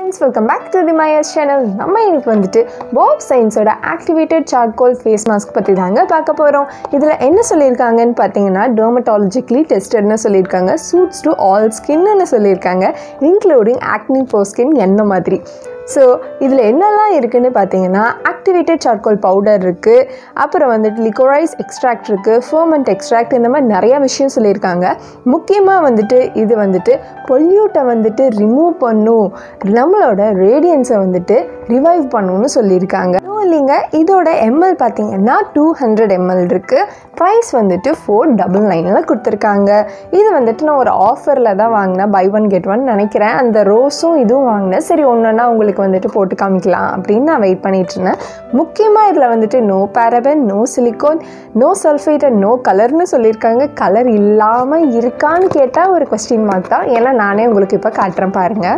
friends welcome back to the மையஸ் channel நம்ம இன்னைக்கு வந்துட்டு பாப் சயின்ஸோட ஆக்டிவேட்டட் சார்கோல் ஃபேஸ் மாஸ்க் பற்றி தாங்க பார்க்க போகிறோம் இதில் என்ன சொல்லியிருக்காங்கன்னு பார்த்தீங்கன்னா டெர்மட்டாலஜிக்கலி டெஸ்டட்னு சொல்லியிருக்காங்க சூட்ஸ் டு ஆல் ஸ்கின்னு சொல்லியிருக்காங்க இன்க்ளூடிங் ஆக்னி ஃபோர் ஸ்கின் என்ன மாதிரி ஸோ இதில் என்னெல்லாம் இருக்குன்னு பார்த்தீங்கன்னா ஆக்டிவேட்டட் சார்கோல் பவுடர் இருக்குது அப்புறம் வந்துட்டு லிக்கோரைஸ் எக்ஸ்ட்ராக்ட் இருக்குது ஃபோமண்ட் எக்ஸ்ட்ராக்ட் இந்த மாதிரி நிறையா விஷயம் சொல்லியிருக்காங்க முக்கியமாக வந்துட்டு இது வந்துட்டு பொல்யூட்டை வந்துட்டு ரிமூவ் பண்ணும் நம்மளோட ரேடியன்ஸை வந்துட்டு ரிவைவ் பண்ணுன்னு சொல்லியிருக்காங்க இன்னும் இல்லைங்க இதோட எம்எல் பார்த்தீங்கன்னா டூ ஹண்ட்ரட் எம்எல் இருக்குது ப்ரைஸ் வந்துட்டு ஃபோர் டபுள் நைனில் கொடுத்துருக்காங்க இது வந்துட்டு நான் ஒரு ஆஃபரில் தான் வாங்கினேன் பை ஒன் கெட் ஒன் நினைக்கிறேன் அந்த ரோஸும் இதுவும் வாங்கினேன் சரி ஒன்றுன்னா உங்களுக்கு வந்துட்டு போட்டு காமிக்கலாம் அப்படின்னு நான் வெயிட் பண்ணிட்டு இருந்தேன் முக்கியமாக இதில் வந்துட்டு no paraben no silicone no sulphate and no கலர்னு சொல்லியிருக்காங்க கலர் இல்லாமல் இருக்கான்னு கேட்டால் ஒரு கொஸ்டின் மார்க் தான் ஏன்னா நானே உங்களுக்கு இப்போ காட்டுறேன் பாருங்கள்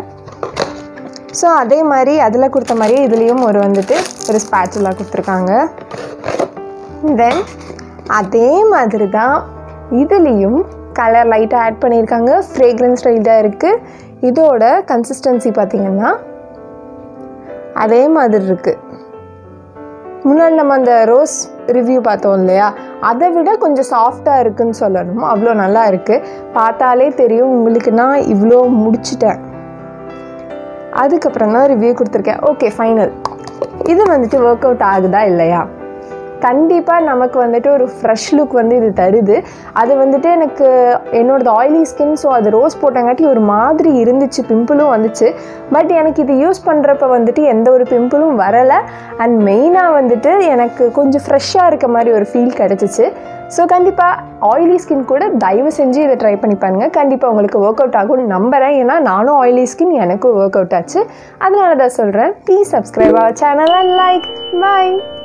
ஸோ அதே மாதிரி அதில் கொடுத்த மாதிரியே இதுலேயும் ஒரு வந்துட்டு ஒரு ஸ்பேச்சுலா கொடுத்துருக்காங்க தென் அதே மாதிரி தான் இதுலேயும் கலர் லைட்டாக ஆட் பண்ணியிருக்காங்க ஃப்ரேக்ரன்ஸ் லைட்டாக இருக்குது இதோட கன்சிஸ்டன்சி பார்த்திங்கன்னா அதே மாதிரி இருக்குது முன்னாடி நம்ம அந்த ரோஸ் ரிவ்யூ பார்த்தோம் இல்லையா அதை விட கொஞ்சம் சாஃப்டாக இருக்குன்னு சொல்லணும் அவ்வளோ நல்லா இருக்குது பார்த்தாலே தெரியும் உங்களுக்கு நான் இவ்வளோ முடிச்சிட்டேன் அதுக்கப்புறம் தான் ரிவ்யூ கொடுத்துருக்கேன் ஓகே ஃபைனல் இது வந்துட்டு ஒர்க் அவுட் ஆகுதா இல்லையா கண்டிப்பாக நமக்கு வந்துட்டு ஒரு ஃப்ரெஷ் லுக் வந்து இது தருது அது வந்துட்டு எனக்கு என்னோடது ஆயிலி ஸ்கின் ஸோ அது ரோஸ் போட்டங்காட்டி ஒரு மாதிரி இருந்துச்சு பிம்பிளும் வந்துச்சு பட் எனக்கு இது யூஸ் பண்ணுறப்ப வந்துட்டு எந்த ஒரு பிம்பிளும் வரலை அண்ட் மெயினாக வந்துட்டு எனக்கு கொஞ்சம் ஃப்ரெஷ்ஷாக இருக்க மாதிரி ஒரு ஃபீல் கிடச்சிச்சு ஸோ கண்டிப்பாக ஆயிலி ஸ்கின் கூட தயவு செஞ்சு இதை ட்ரை பண்ணி பாருங்கள் கண்டிப்பாக உங்களுக்கு ஒர்க் அவுட் ஆகும்னு நம்புகிறேன் ஏன்னா நானும் ஆயிலி ஸ்கின் எனக்கும் ஒர்க் அவுட் ஆச்சு அதனால தான் சொல்கிறேன் please subscribe our channel and like bye